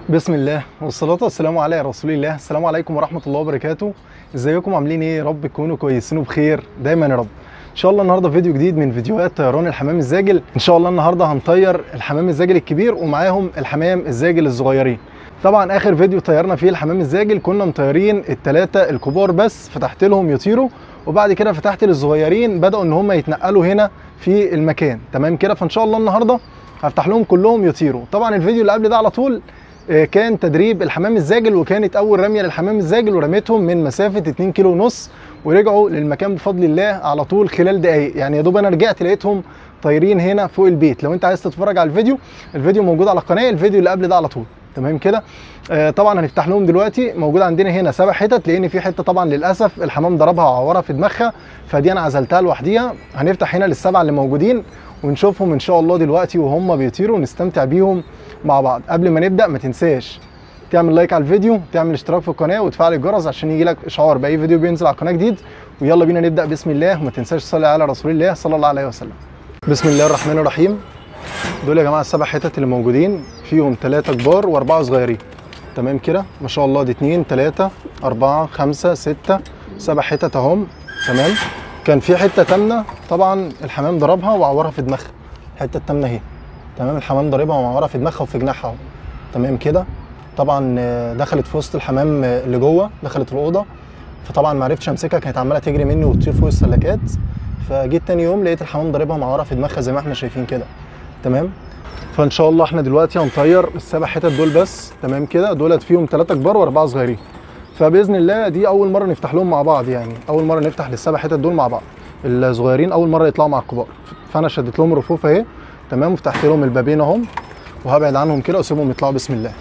بسم الله والصلاة والسلام على رسول الله السلام عليكم ورحمة الله وبركاته ازيكم عاملين ايه يا رب تكونوا كويسين وبخير دايما يا رب ان شاء الله النهارده فيديو جديد من فيديوهات طيران الحمام الزاجل ان شاء الله النهارده هنطير الحمام الزاجل الكبير ومعاهم الحمام الزاجل الصغيرين طبعا اخر فيديو طيرنا فيه الحمام الزاجل كنا مطيرين الثلاثه الكبار بس فتحت لهم يطيروا وبعد كده فتحت للصغيرين بداوا ان هم يتنقلوا هنا في المكان تمام كده فان شاء الله النهارده هفتح لهم كلهم يطيروا طبعا الفيديو اللي قبل ده على طول آه، كان تدريب الحمام الزاجل وكانت اول رميه للحمام الزاجل ورميتهم من مسافه 2 كيلو ونص ورجعوا للمكان بفضل الله على طول خلال دقائق يعني يا دوب انا رجعت لقيتهم طايرين هنا فوق البيت لو انت عايز تتفرج على الفيديو الفيديو موجود على القناه الفيديو اللي قبل ده على طول تمام كده آه طبعا هنفتح لهم دلوقتي موجود عندنا هنا سبع حتت لان في حته طبعا للاسف الحمام ضربها وعورها في دماغها فدي انا عزلتها لوحديها هنفتح هنا للسبعه اللي موجودين ونشوفهم ان شاء الله دلوقتي وهم بيطيروا ونستمتع بيهم مع بعض قبل ما نبدا ما تنساش تعمل لايك على الفيديو تعمل اشتراك في القناه وتفعل الجرس عشان يجي لك اشعار باي فيديو بينزل على القناه جديد ويلا بينا نبدا بسم الله وما تنساش تصلي على رسول الله صلى الله عليه وسلم بسم الله الرحمن الرحيم دول يا جماعه السبع حتت اللي موجودين فيهم ثلاثه كبار واربعه صغيرين تمام كده ما شاء الله دي اتنين تلاته اربعه خمسه سته سبع حتت اهم تمام كان في حته تامنه طبعا الحمام ضربها وعورها في دماغها الحته التامنه اهي تمام الحمام ضاربها ومعورها في دماغها وفي جناحها اهو تمام كده طبعا آه، دخلت في وسط الحمام آه، اللي جوه دخلت الاوضه فطبعا ما عرفتش امسكها كانت عماله تجري مني وتطير فوق السلكات فجيت تاني يوم لقيت الحمام ضاربها معورها في دماغها زي ما احنا شايفين كده تمام فان شاء الله احنا دلوقتي هنطير السبع حتت دول بس تمام كده دولت فيهم ثلاثه كبار واربعه صغيرين فباذن الله دي اول مره نفتح لهم مع بعض يعني اول مره نفتح للسبع حتت دول مع بعض الصغيرين اول مره يطلعوا مع الكبار فانا شدت لهم الرفوف اهي تمام وفتحت لهم البابين اهم وهبعد عنهم كده واسيبهم يطلعوا بسم الله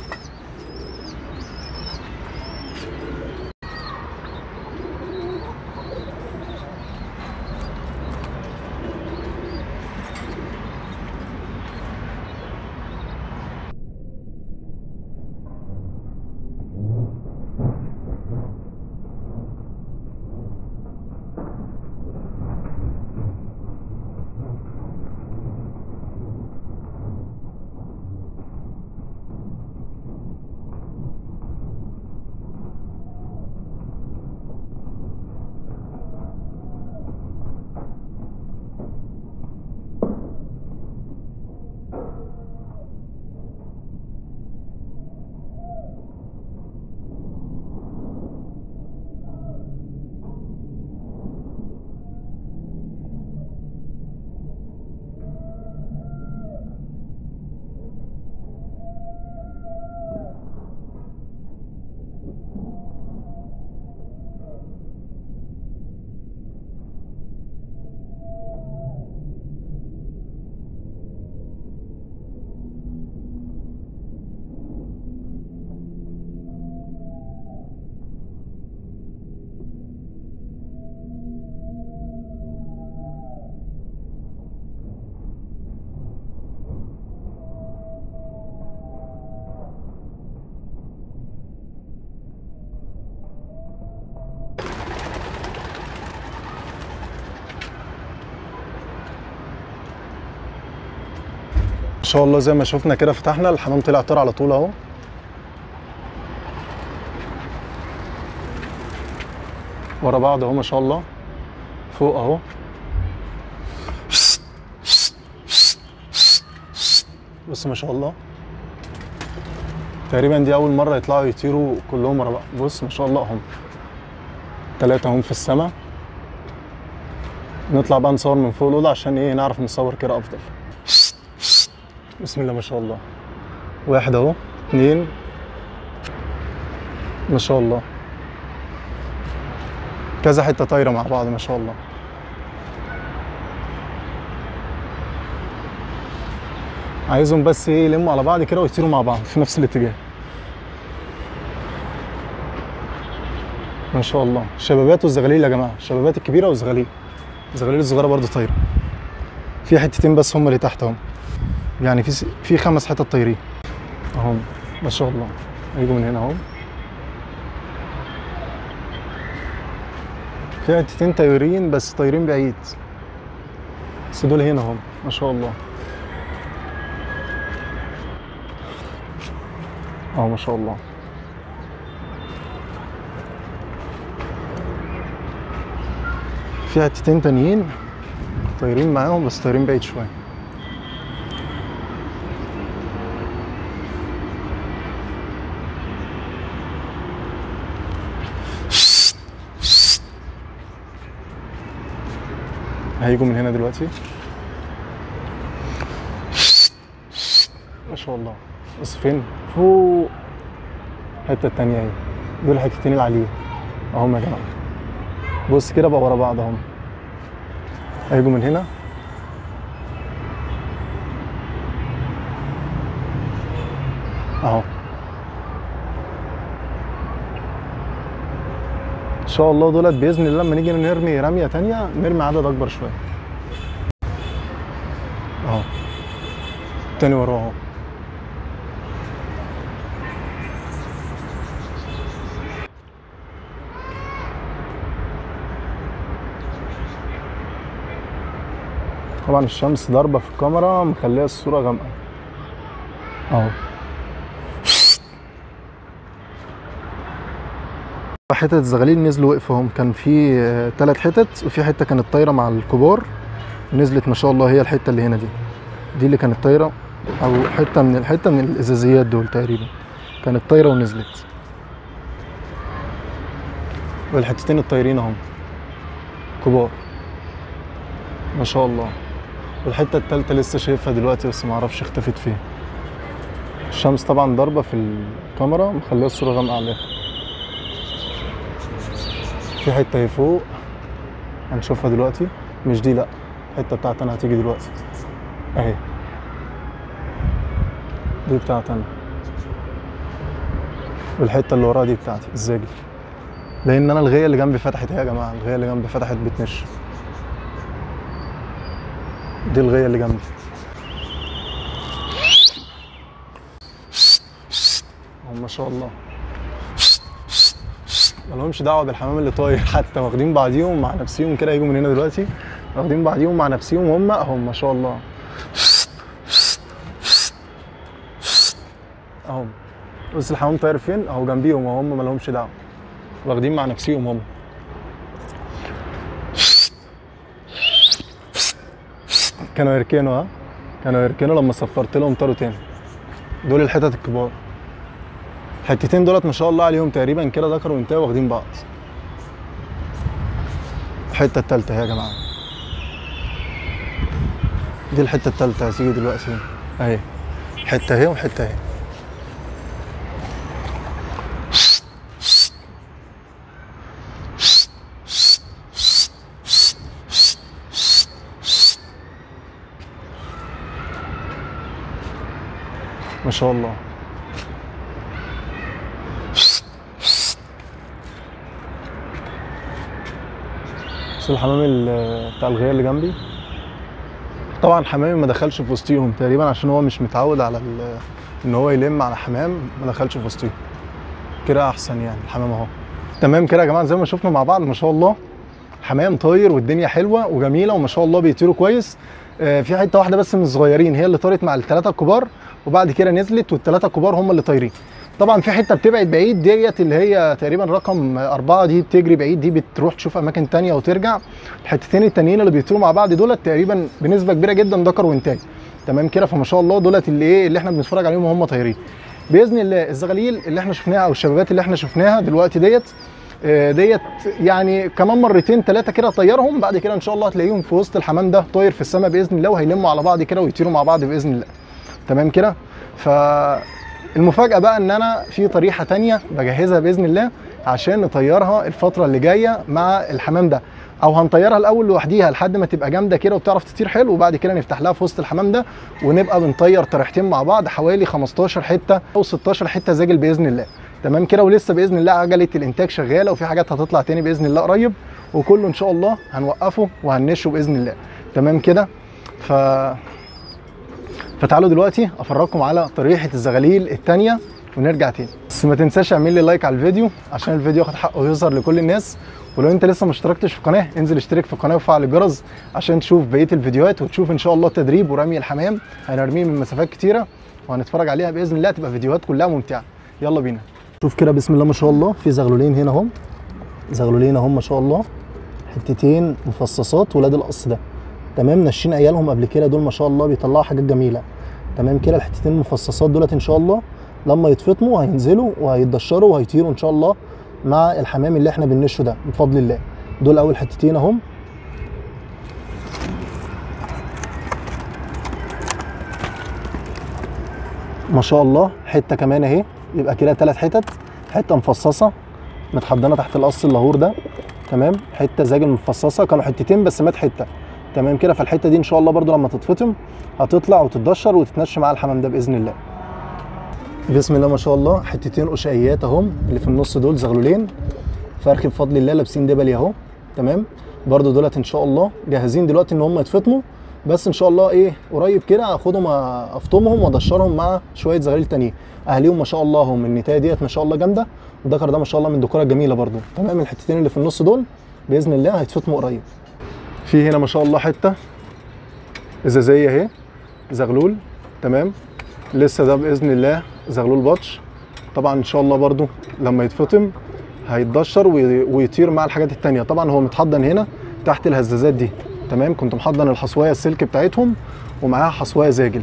ان شاء الله زي ما شفنا كده فتحنا الحمام طلع طير على طول اهو ورا بعض اهو ما شاء الله فوق اهو بص ما شاء الله تقريبا دي اول مره يطلعوا يطيروا كلهم ورا بعض بص ما شاء الله اهم ثلاثه هم في السماء نطلع بقى نصور من فوق الاوضه عشان ايه نعرف نصور كده افضل بسم الله ما شاء الله واحد اهو اتنين ما شاء الله كذا حته طايره مع بعض ما شاء الله عايزهم بس ايه يلموا على بعض كده ويطيروا مع بعض في نفس الاتجاه ما شاء الله الشبابات والزغاليل يا جماعه الشبابات الكبيره والزغاليل الزغاليل الصغيره برضو طايره في حتتين بس هم اللي تحت اهم يعني في س- في خمس حتت طايرين اهم ما شاء الله هيجوا من هنا اهو في حتتين طايرين بس طايرين بعيد بس دول هنا اهم ما شاء الله اهو ما شاء الله في حتتين تانيين طايرين معاهم بس طايرين بعيد شويه هيجوا من هنا دلوقتي ما شاء الله بص فين فوق الحته التانية اهي دول الحتتين اللي عليه اهم يا جماعه بص كده بقى ورا بعض اهم هيجوا من هنا اهو ان شاء الله دولت باذن الله لما نيجي نرمي رميه تانية نرمي عدد اكبر شويه اهو تاني وراه اهو طبعا الشمس ضاربه في الكاميرا مخليه الصوره غامقه اهو حتت الزغاليل نزلوا وقفهم كان في ثلاث حتت وفي حته كانت طايره مع الكبار نزلت ما شاء الله هي الحته اللي هنا دي دي اللي كانت طايره او حته من الحته من الازازيات دول تقريبا كانت طايره ونزلت والحتتين الطايرين اهم كبار ما شاء الله والحته التالتة لسه شايفها دلوقتي بس ما اعرفش اختفت فين الشمس طبعا ضاربه في الكاميرا مخليه الصوره غامقه عليها في حته اهي فوق هنشوفها دلوقتي مش دي لا الحته بتاعتي انا هتيجي دلوقتي اهي دي بتاعتي انا والحته اللي وراها دي بتاعتي الزاجل لان انا الغيه اللي جنبي فتحت اهي يا جماعه الغيه اللي جنبي فتحت بتنش دي الغيه اللي جنبي أهو ما شاء الله مالهمش دعوه بالحمام اللي طاير حتى واخدين بعضيهم مع نفسيهم كده يجوا من هنا دلوقتي واخدين بعضيهم مع نفسيهم هم اهو ما شاء الله اهو بص الحمام طاير فين اهو جنبيهم وهم مالهمش دعوه واخدين مع نفسيهم هم كانوا يركنوا ها كانوا يركنوا لما صفرت لهم طاروا تاني دول الحتت الكبار الحتتين دولت ما شاء الله عليهم تقريبا كده ذكر وانتهى واخدين بعض الحته التالتة اهي يا جماعه دي الحته التالتة هتيجي دلوقتي اهي حته اهي وحته اهي ما شاء الله بس الحمام ال- بتاع الغيه اللي جنبي طبعا حمامي ما دخلش في وسطيهم تقريبا عشان هو مش متعود على ال- ان هو يلم على حمام ما دخلش في وسطيهم كده احسن يعني الحمام اهو تمام كده يا جماعه زي ما شفنا مع بعض ما شاء الله حمام طاير والدنيا حلوه وجميله وما شاء الله بيطيروا كويس آه، في حته واحده بس من الصغيرين هي اللي طارت مع الثلاثه الكبار وبعد كده نزلت والثلاثه الكبار هم اللي طايرين طبعا في حته بتبعد بعيد ديت اللي هي تقريبا رقم أربعة دي بتجري بعيد دي بتروح تشوف اماكن تانية وترجع الحتتين التانيين اللي بيطيروا مع بعض دولت تقريبا بنسبه كبيره جدا ذكر وانتاج تمام كده فما شاء الله دولت اللي ايه اللي احنا بنتفرج عليهم وهم طايرين باذن الله الزغاليل اللي احنا شفناها او الشبابات اللي احنا شفناها دلوقتي ديت آه، ديت يعني كمان مرتين ثلاثه كده طيرهم بعد كده ان شاء الله هتلاقيهم في وسط الحمام ده طاير في السماء باذن الله وهيلموا على بعض كده ويطيروا مع بعض باذن الله تمام كده فالمفاجاه بقى ان انا في طريحه تانية بجهزها باذن الله عشان نطيرها الفتره اللي جايه مع الحمام ده او هنطيرها الاول لوحديها لحد ما تبقى جامده كده وبتعرف تطير حلو وبعد كده نفتح لها في وسط الحمام ده ونبقى بنطير طريحتين مع بعض حوالي 15 حته او 16 حته زاجل باذن الله تمام كده ولسه باذن الله عجله الانتاج شغاله وفي حاجات هتطلع تاني باذن الله قريب وكله ان شاء الله هنوقفه وهننشه باذن الله تمام كده ف فتعالوا دلوقتي افرجكم على طريحه الزغاليل الثانيه ونرجع تاني بس ما تنساش اعمل لي لايك على الفيديو عشان الفيديو ياخد حقه ويظهر لكل الناس ولو انت لسه ما اشتركتش في القناه انزل اشترك في القناه وفعل الجرس عشان تشوف بقيه الفيديوهات وتشوف ان شاء الله التدريب ورمي الحمام هنرميه من مسافات كتيره وهنتفرج عليها باذن الله تبقى فيديوهات كلها ممتعه يلا بينا شوف كده بسم الله ما شاء الله في زغلولين هنا اهم زغلولين اهم ما شاء الله حتتين مفصصات ولاد القص ده تمام نشين عيالهم قبل كده دول ما شاء الله بيطلعوا حاجات جميله تمام كده الحتتين المفصصات دولت ان شاء الله لما يتفطموا هينزلوا وهيتدشروا وهيطيروا ان شاء الله مع الحمام اللي احنا بننشه ده بفضل الله دول اول حتتين اهم ما شاء الله حته كمان اهي يبقى كده ثلاث حتت حته مفصصه متحضنه تحت القص اللاهور ده تمام حته زاجل مفصصه كانوا حتتين بس مات حته تمام كده فالحته دي ان شاء الله برضو لما تتفطم هتطلع وتتدشر وتتنشى مع الحمام ده باذن الله بسم الله ما شاء الله حتتين قشقيات اهم اللي في النص دول زغلولين فرخ بفضل الله لابسين دبلي اهو تمام برضو دولت ان شاء الله جاهزين دلوقتي ان هم يتفطموا بس ان شاء الله ايه قريب كده هاخدهم افطمهم وادشرهم مع شويه زغاليل تانيين اهاليهم ما شاء الله هم النتايه ديت ما شاء الله جامده والذكر ده ما شاء الله من الدكوره الجميله برضو تمام الحتتين اللي في النص دول باذن الله هيتفطموا قريب في هنا ما شاء الله حته ازازيه اهي زغلول تمام لسه ده باذن الله زغلول بطش طبعا ان شاء الله برضو لما يتفطم هيتدشر وي- ويطير مع الحاجات التانية طبعا هو متحضن هنا تحت الهزازات دي تمام كنت محضن الحصوايه السلك بتاعتهم ومعاها حصوايه زاجل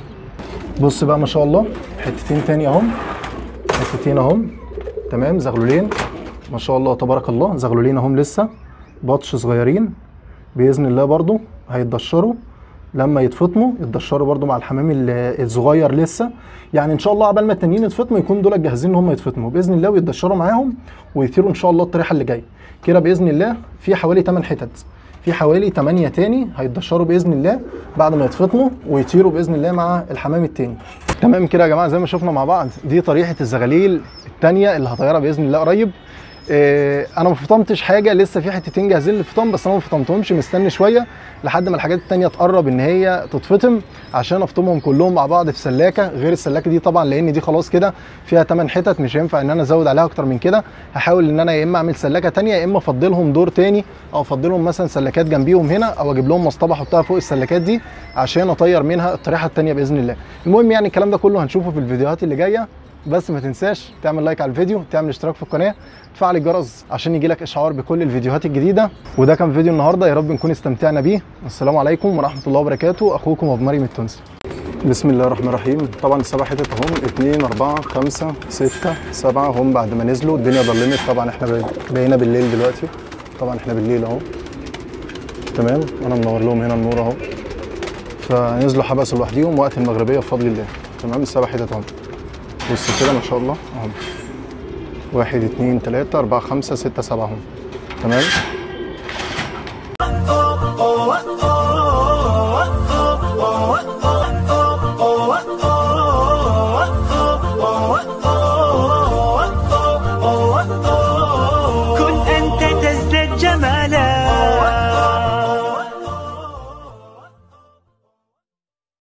بص بقى ما شاء الله حتتين تاني اهم حتتين اهم تمام زغلولين ما شاء الله تبارك الله زغلولين اهم لسه بطش صغيرين باذن الله برضو هيتدشروا لما يتفطموا يتدشروا برضو مع الحمام ال- الصغير لسه يعني ان شاء الله عبال ما التانيين يتفطموا يكون دول جاهزين ان هم يتفطموا باذن الله ويتدشروا معاهم ويطيروا ان شاء الله الطريحه اللي جايه كده باذن الله في حوالي 8 حتت في حوالي 8 تاني هيتدشروا باذن الله بعد ما يتفطموا ويطيروا باذن الله مع الحمام التاني تمام كده يا جماعه زي ما شفنا مع بعض دي طريحه الزغاليل التانيه اللي هطيرها باذن الله قريب إيه انا ما فطمتش حاجه لسه في حتتين جاهزين للفطام بس انا ما فطمتهمش مستني شويه لحد ما الحاجات التانيه تقرب ان هي تتفطم عشان افطمهم كلهم مع بعض في سلاكه غير السلاكه دي طبعا لان دي خلاص كده فيها 8 حتت مش هينفع ان انا ازود عليها اكتر من كده هحاول ان انا يا اما اعمل سلاكه تانيه يا اما افضلهم دور تاني او افضلهم مثلا سلاكات جنبيهم هنا او اجيب لهم مصطبه احطها فوق السلاكات دي عشان اطير منها الطريحه التانيه باذن الله المهم يعني الكلام ده كله هنشوفه في الفيديوهات اللي جايه بس ما تنساش تعمل لايك على الفيديو تعمل اشتراك في القناه تفعل الجرس عشان يجيلك اشعار بكل الفيديوهات الجديده وده كان فيديو النهارده يا رب نكون استمتعنا بيه السلام عليكم ورحمه الله وبركاته اخوكم ابو مريم التونسي بسم الله الرحمن الرحيم طبعا السبع حتت اهم 2 4 5 6 7 هم بعد ما نزلوا الدنيا ظلمت طبعا احنا بقينا بالليل دلوقتي طبعا احنا بالليل اهو تمام انا منور لهم هنا النور اهو فنزلوا حبسوا لوحديهم وقت المغربيه بفضل الله تمام السبع حتت اهم بص كده ما شاء الله اهم واحد اتنين تلاتة أربعة خمسة ستة سبعة هم تمام